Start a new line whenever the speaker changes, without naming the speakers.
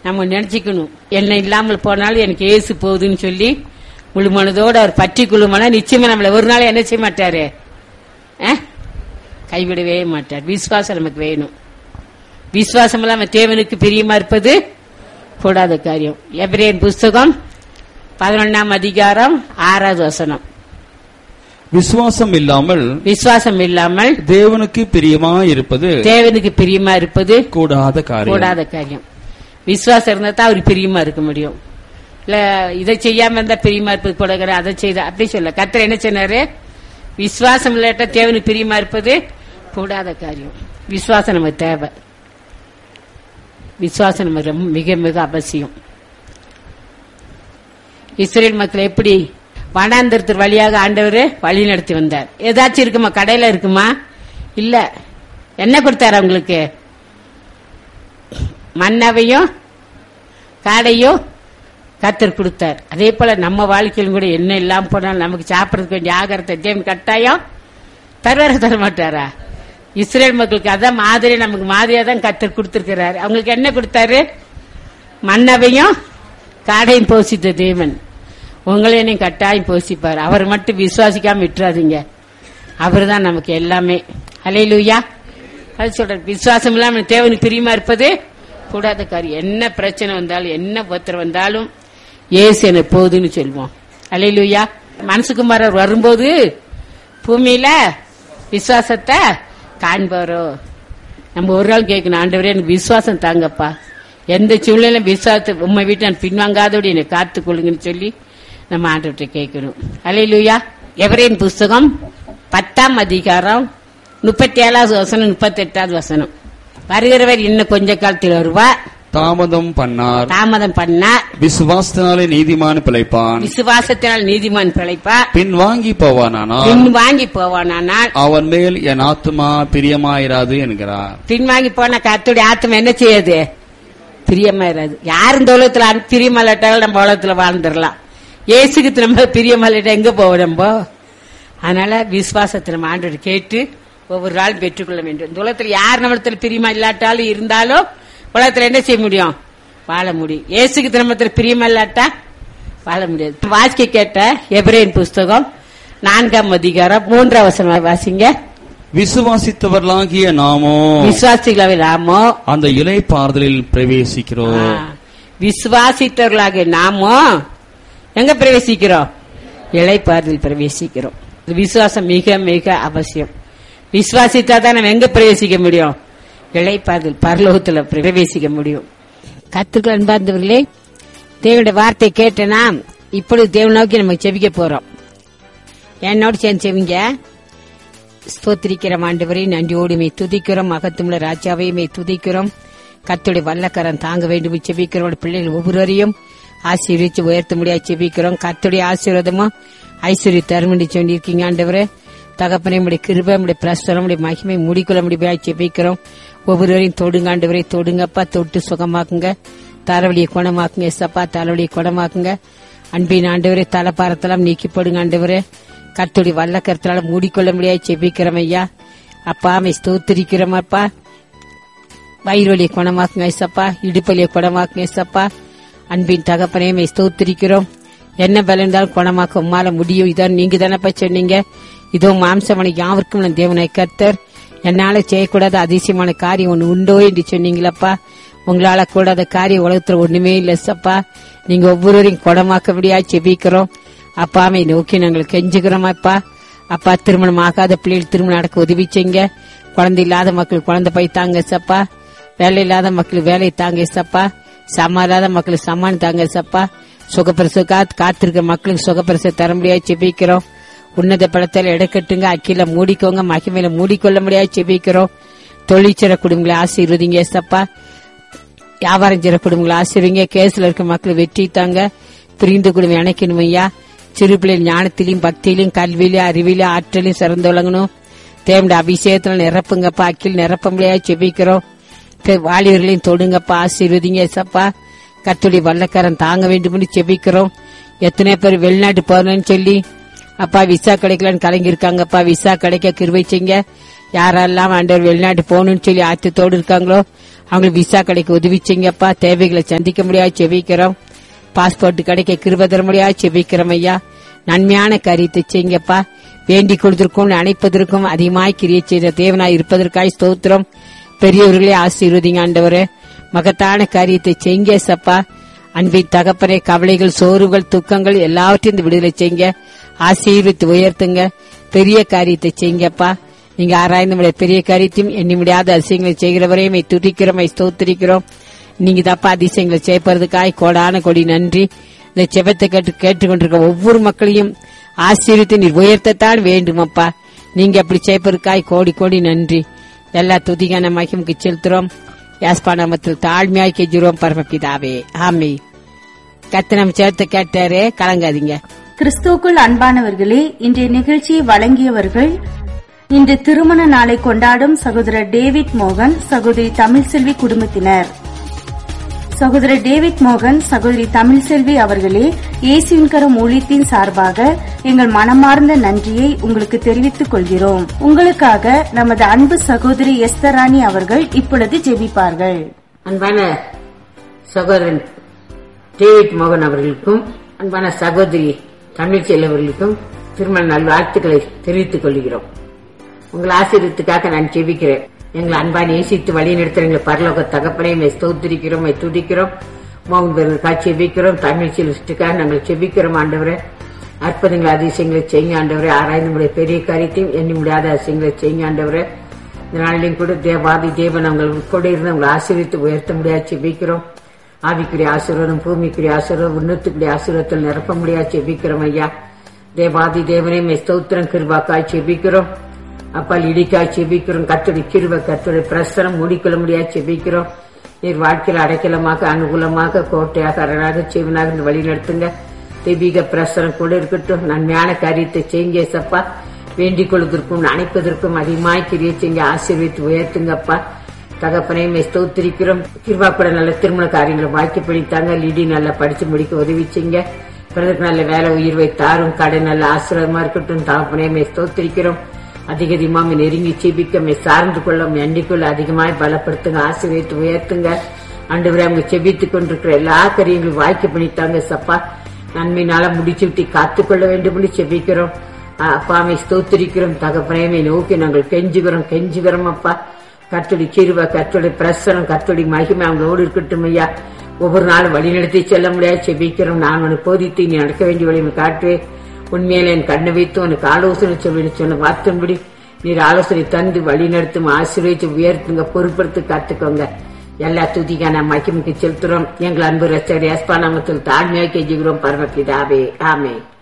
நம்ம நினைச்சுக்கணும் என்ன இல்லாமல் போனாலும் எனக்கு ஏசு போகுதுன்னு சொல்லி முழு மனதோட அவர் பற்றி கொள்ளுமானா நிச்சயமா நம்மள ஒரு நாள் என்ன செய்ய மாட்டாரு ஆ? கைவிடவே மாட்டார் விசுவாசம் நமக்கு வேணும் விசுவாசம் இல்லாம தேவனுக்கு பிரியமா இருப்பது கூடாத காரியம் எபிரேன் புஸ்தகம் பதினொன்னாம் அதிகாரம் ஆறாவது வசனம்
விசுவாசம் இல்லாமல்
விசுவாசம் இல்லாமல்
தேவனுக்கு பிரியமா இருப்பது
தேவனுக்கு பிரியமா இருப்பது
கூடாத காரியம்
கூடாத காரியம் விசுவாசம் இருந்தா தான் அவருக்கு பிரியமா இருக்க முடியும் இல்ல இதை செய்யாம இருந்தா பிரியமா இருப்பது கூட அதை செய்த அப்படி சொல்ல கத்தர் என்ன சொன்னாரு விசுவாசம் இல்லாட்ட தேவனுக்கு பிரியமா இருப்பது கூடாத காரியம் விசுவாசம் நமக்கு தேவை விசுவாசம் நம்ம ரொம்ப மிக மிக அவசியம் இஸ்ரேல் மக்கள் எப்படி வனாந்தரத்து வழியாக ஆண்டவர் வழி நடத்தி வந்தார் ஏதாச்சும் இருக்குமா கடையில இருக்குமா இல்ல என்ன கொடுத்தாரு அவங்களுக்கு மன்னாவையும் காடையும் கத்தர் கொடுத்தார் அதே போல நம்ம வாழ்க்கையிலும் கூட என்ன இல்லாம போனாலும் நமக்கு சாப்பிடறதுக்கு வேண்டிய ஆகாரத்தை தேவன் கட்டாயம் தருவார தர மாட்டாரா இஸ்ரேல் மக்களுக்கு அதான் மாதிரி நமக்கு மாதிரியா தான் கத்தர் கொடுத்திருக்கிறாரு அவங்களுக்கு என்ன கொடுத்தாரு மன்னவையும் காடையும் போசித்த தேவன் உங்களை என்னையும் கட்டாயம் போசிப்பார் அவர் மட்டும் விசுவாசிக்காம விட்டுறாதீங்க அவர் தான் நமக்கு எல்லாமே அலையிலுயா அது சொல்ற விசுவாசம் இல்லாம தேவனுக்கு பிரியமா இருப்பது கூடாத காரியம் என்ன பிரச்சனை வந்தாலும் என்ன பத்திரம் வந்தாலும் ஏசு என்ன போகுதுன்னு சொல்லுவோம் அலையிலுயா மனசுக்குமாரர் வரும்போது பூமியில விசுவாசத்தை காண்பாரோ நம்ம ஒரு நாள் கேட்கணும் ஆண்டவரே எனக்கு விசுவாசம் தாங்கப்பா எந்த சூழ்நிலையும் விசுவாசத்தை உண்மை வீட்டு நான் பின்வாங்காதோடு என்னை காத்துக் கொள்ளுங்கன்னு சொல்லி நம்ம ஆண்டவர்கிட்ட கேட்கணும் அலையிலுயா எவரேன் புஸ்தகம் பத்தாம் அதிகாரம் முப்பத்தி ஏழாவது வசனம் முப்பத்தி எட்டாவது வசனம் வருகிறவர் இன்னும் கொஞ்ச காலத்தில் வருவா
தாமதம் பண்ணார்
தாமதம் பண்ணா
விசுவாசத்தினாலே நீதிமான் பிழைப்பான்
விசுவாசத்தினால் நீதிமான் பிழைப்பா
பின் வாங்கி போவானானால்
பின் வாங்கி போவானால்
அவன் மேல் என் ஆத்துமா பிரியமாயிராது என்கிறார்
பின்வாங்கி போன கத்துடைய ஆத்மா என்ன செய்யுது பிரியமா இராது யாரும் இந்த உலகத்துல அன்- பிரியமா இல்லாட்டாலும் நம்ம உலகத்துல வாழ்ந்துடலாம் ஏசுக்கு நம்ம பிரியமா இல்லாட்டா எங்க போவோம் நம்ம அதனால விசுவாசத்தை நம்ம ஆண்டவர் கேட்டு ஒவ்வொரு நாள் பெற்றுக்கொள்ள வேண்டும் இந்த உலகத்துல யார் நம்மளத்துல பிரியமா இல்லாட்டாலும் இருந்தாலும் உலகத்துல என்ன செய்ய முடியும் வாழ முடியும் ஏசுக்கு திருமணத்துல பிரியமா இல்லாட்டா வாழ முடியாது வாசிக்க கேட்ட எபிரேன் புஸ்தகம் நான்காம் அதிகாரம் மூன்றாம் வசனம் வாசிங்க
விசுவாசித்தவர்களாகிய நாமோ
விசுவாசிகளாவே நாமோ
அந்த இலைப்பாறுதலில் பிரவேசிக்கிறோம்
ஆ, விசுவாசித்தவர்களாக நாமோ எங்க பிரவேசிக்கிறோம் இளைப்பாறுதல் பிரவேசிக்கிறோம் இது விசுவாசம் மிக மிக அவசியம் விசுவாசித்தா தான் நம்ம எங்க பிரவேசிக்க முடியும் இளைப்பாறுதல் பரலோகத்துல பிரவேசிக்க முடியும் கத்துக்கள் அன்பார்ந்தவர்களே தேவனுடைய வார்த்தை கேட்டனா இப்பொழுது தேவன் நோக்கி நம்ம செபிக்க போறோம் என்னோட சேர்ந்து செவிங்க ஸ்தோத்திரிக்கிறோம் ஆண்டவரை நன்றியோடு மே துதிக்கிறோம் மகத்துமுள்ள ராஜாவை மே துதிக்கிறோம் கத்துடைய வல்லக்கரம் தாங்க வேண்டும் செபிக்கிறோம் பிள்ளைகள் ஒவ்வொருவரையும் ஆசீர்வதிச்சு உயர்த்த முடியாது செபிக்கிறோம் கத்துடைய ஆசீர்வாதமும் ஐஸ்வர்ய தருமண்டி சொல்லியிருக்கீங்க ஆண்டவரே தகப்பனை உடைய கிருபை உடைய பிரஸ்தரம் உடைய மகிமை முடிக்கொள்ள முடியாது செபிக்கிறோம் ஒவ்வொருவரையும் தொடுங்க ஆண்டவரை தொடுங்கப்பா தொட்டு சுகமாக்குங்க தலைவலியை குணமாக்குங்க எஸ்அப்பா தலைவலியை குணமாக்குங்க அன்பின் ஆண்டவரே தலைப்பாரத்தெல்லாம் நீக்கி போடுங்க ஆண்டவரே கர்த்தருடைய வல்ல கருத்தால மூடிக்கொள்ள முடியாது செபிக்கிறோம் ஐயா அப்பா அமை ஸ்தோத்திரிக்கிறோம் அப்பா வயிறுவலியை குணமாக்குங்க ஐசப்பா இடுப்பலியை குணமாக்குங்க ஐசப்பா அன்பின் தகப்பனையுமே ஸ்தோத்திரிக்கிறோம் என்ன பலம் இருந்தாலும் குணமாக்க உம்மால முடியும் இதான் நீங்க தானப்பா சொன்னீங்க இதோ மாம்சமனை யாவருக்கும் நான் தேவனை கர்த்தர் என்னால செய்யக்கூடாத அதிசயமான காரியம் ஒன்று உண்டோ என்று சொன்னீங்களப்பா உங்களால கூடாத காரியம் உலகத்துல ஒண்ணுமே இல்ல சப்பா நீங்க ஒவ்வொருவரையும் குணமாக்க முடியாது செபிக்கிறோம் அப்பாமை நோக்கி நாங்கள் கெஞ்சுக்கிறோம் அப்பா அப்பா திருமணம் ஆகாத பிள்ளைகள் திருமணம் நடக்க உதவி செய்யுங்க குழந்தை இல்லாத மக்கள் குழந்தை போய் தாங்க சப்பா வேலை இல்லாத மக்கள் வேலை தாங்க சப்பா சம்மா இல்லாத மக்களுக்கு சம்மான் தாங்க சப்பா சுகப்பிரசு காத்து காத்திருக்க மக்களுக்கு சுகப்பிரசு தர முடியாது செபிக்கிறோம் உன்னத படத்தில் எடுக்கட்டுங்க அக்கில மூடிக்கோங்க மகிமையில மூடிக்கொள்ள முடியாது செபிக்கிறோம் தொழிற்சிற குடும்பங்களை ஆசீர்வதிங்க ஏசப்பா வியாபாரம் செய்யற குடும்பங்களை ஆசிரியங்க கேஸ்ல இருக்க மக்கள் வெற்றி தாங்க பிரிந்து குடும்பம் இணைக்கணும் ஐயா சிறு பிள்ளைகள் ஞானத்திலையும் பக்தியிலும் கல்வியிலும் அறிவிலும் ஆற்றலையும் சிறந்து விளங்கணும் தேவண்ட அபிஷேகத்துல நிரப்புங்கப்பா அக்கில் நிரப்ப முடியாது செபிக்கிறோம் கே- வாலிபர்களையும் தொடுங்கப்பா ஆசீர்வதிங்க ஏசப்பா கத்துடைய வல்லக்காரன் தாங்க வேண்டும்னு செபிக்கிறோம் எத்தனை பேர் வெளிநாட்டு போறேன்னு சொல்லி அப்பா விசா கிடைக்கலன்னு கலங்கி இருக்காங்கப்பா விசா கிடைக்க கிருபை செய்யுங்க யாரெல்லாம் ஆண்டவர் வெளிநாட்டு போகணும்னு சொல்லி ஆத்தத்தோடு இருக்காங்களோ அவங்களுக்கு விசா கிடைக்க உதவி செய்யுங்கப்பா தேவைகளை சந்திக்க முடியாது செவிக்கிறோம் பாஸ்போர்ட் கிடைக்க கிருபை தர முடியாது செவிக்கிறோம் ஐயா நன்மையான காரியத்தை செய்யுங்கப்பா வேண்டிக் கொள்வதற்கும் அணைப்பதற்கும் அதிகமாய் கிரியை செய்த தேவனாய் இருப்பதற்காய் ஸ்தோத்திரம் பெரியவர்களே ஆசீர்வதிங்க ஆண்டவரே மகத்தான காரியத்தை செய்யுங்க சப்பா அன்பின் தகப்பனே கவலைகள் சோர்வுகள் துக்கங்கள் எல்லாவற்றையும் இந்த விடுதலை செய்யுங்க ஆசீர்வித்து உயர்த்துங்க பெரிய காரியத்தை செய்யுங்கப்பா நீங்க ஆராய்ந்து முடிய பெரிய காரியத்தையும் எண்ணி முடியாத அதிசயங்களை செய்கிறவரையும் மை துதிக்கிறோம் மை ஸ்தோத்திரிக்கிறோம் நீங்க தப்பா அதிசயங்களை செய்ப்பதற்காய் கோடான கொடி நன்றி இந்த செபத்தை கேட்டு கேட்டுக்கொண்டிருக்க ஒவ்வொரு மக்களையும் ஆசீர்வித்து நீர் உயர்த்தத்தான் வேண்டுமப்பா நீங்க அப்படி செய்ப்பதற்காய் கோடி கோடி நன்றி எல்லா துதிகான மகிமுக்கு செலுத்துறோம் யாஸ்பா நாமத்தில் தாழ்மையாய் கெஞ்சுறோம் பரமபிதாவே ஆமே கத்து நம்ம சேர்த்து கேட்டாரு கலங்காதீங்க
கிறிஸ்துவுக்குள் அன்பானவர்களே இன்றைய நிகழ்ச்சியை வழங்கியவர்கள் இன்று திருமண நாளை கொண்டாடும் சகோதரர் டேவிட் மோகன் சகோதரி தமிழ்செல்வி குடும்பத்தினர் சகோதரர் டேவிட் மோகன் சகோதரி தமிழ்செல்வி அவர்களே இயேசுவின் கரம் ஊழியத்தின் சார்பாக எங்கள் மனமார்ந்த நன்றியை உங்களுக்கு தெரிவித்துக் கொள்கிறோம் உங்களுக்காக நமது அன்பு சகோதரி எஸ்தர் ராணி அவர்கள் இப்பொழுது ஜெபிப்பார்கள்
அன்பான சகோதரன் டேவிட் மோகன் அவர்களுக்கும் அன்பான சகோதரி தமிழ்ச்செல்வி அவர்களுக்கும் திருமண நல்வாழ்த்துக்களை தெரிவித்துக் கொள்கிறோம் உங்கள் ஆசீர்வத்துக்காக நான் ஜெபிக்கிறேன் எங்களை அன்பா நேசித்து வழி நடத்துற எங்களை பரலோக தகப்பனை மை ஸ்தோத்திரிக்கிறோம் மை துதிக்கிறோம் மோகன் பெருக்காக செபிக்கிறோம் தமிழ் செல்விஸ்டுக்காக நாங்கள் செபிக்கிறோம் ஆண்டவரே அற்புதங்கள் அதிசயங்களை செய்யுங்க ஆண்டவரே ஆராய்ந்து முடிய பெரிய காரியத்தையும் எண்ணி முடியாத அதிசயங்களை செய்யுங்க ஆண்டவரே இந்த நாளிலையும் கூட தேவாதி தேவன் உங்கள் கூட இருந்து உங்களை ஆசீர்வித்து உயர்த்த முடியாது செபிக்கிறோம் ஆவிக்குரிய ஆசீர்வாதம் பூமிக்குரிய ஆசீர்வாதம் உன்னத்துக்குரிய ஆசீர்வாதத்தில் நிரப்ப முடியாது செபிக்கிறோம் ஐயா தேவாதி தேவனே மை ஸ்தோத்திரம் கிருபாக்காய் செபிக்கிறோம் அப்பால் இடிக்காய் செபிக்கிறோம் கத்தடி கிருப கத்தடி பிரசனம் மூடிக்கொள்ள முடியாது செபிக்கிறோம் நீர் வாழ்க்கையில் அடைக்கலமாக அனுகூலமாக கோட்டையாக அரணாக செய்வனாக இருந்து வழி நடத்துங்க தெய்வீக பிரசனம் கூட இருக்கட்டும் நன்மையான காரியத்தை செய்யுங்க சப்பா வேண்டிக் கொள்வதற்கும் அணைப்பதற்கும் அதிகமாய் கிரியை செய்ய ஆசீர்வித்து உயர்த்துங்கப்பா தகப்பனையும் ஸ்தோத்திரிக்கிறோம் கிருபா கூட நல்ல திருமண காரியங்களை வாக்கி பிடித்தாங்க லிடி நல்லா படிச்சு முடிக்க உதவி செய்யுங்க பிறகு நல்ல வேலை உயிர்வை தாரும் கடை நல்ல ஆசீர்வாதமா இருக்கட்டும் தகப்பனையும் ஸ்தோத்திரிக்கிறோம் அதிக அதிகமாக நெருங்கி செபிக்க மே சார்ந்து கொள்ள எண்ணிக்கொள்ள அதிகமாய் பலப்படுத்துங்க ஆசீர்வித்து உயர்த்துங்க ஆண்டவரே அவங்க செபித்துக் கொண்டிருக்கிற எல்லா காரியங்களும் வாய்க்கு பண்ணித்தாங்க சப்பா நன்மையினால முடிச்சு விட்டு காத்துக்கொள்ள வேண்டும் என்று செபிக்கிறோம் அப்பாமை ஸ்தோத்திரிக்கிறோம் தகப்பனையுமே நோக்கி நாங்கள் கெஞ்சுகிறோம் கெஞ்சுகிறோம் அப்பா கத்தோடி கிருப கத்தோடி பிரசனம் கத்தோடி மகிமை அவங்களோடு இருக்கட்டும் ஐயா ஒவ்வொரு நாளும் வழிநடத்தி செல்ல முடியாது செபிக்கிறோம் நான் உனக்கு போதித்து நீ நடக்க வேண்டிய வழியை காட்டுவேன் உண்மையில என் கண்ணை வைத்து உனக்கு ஆலோசனை சொல்லி சொன்ன வார்த்தைப்படி நீர் ஆலோசனை தந்து வழி நடத்தும் ஆசீர்வதித்து உயர்த்துங்க பொறுப்படுத்தி காத்துக்கோங்க எல்லா துதிக்கான மகிமுக்கு செலுத்துறோம் எங்கள் அன்பு ரச்சர் எஸ்பா நாமத்தில் தாழ்மையாக கெஞ்சுகிறோம் பரமபிதாவே ஆமே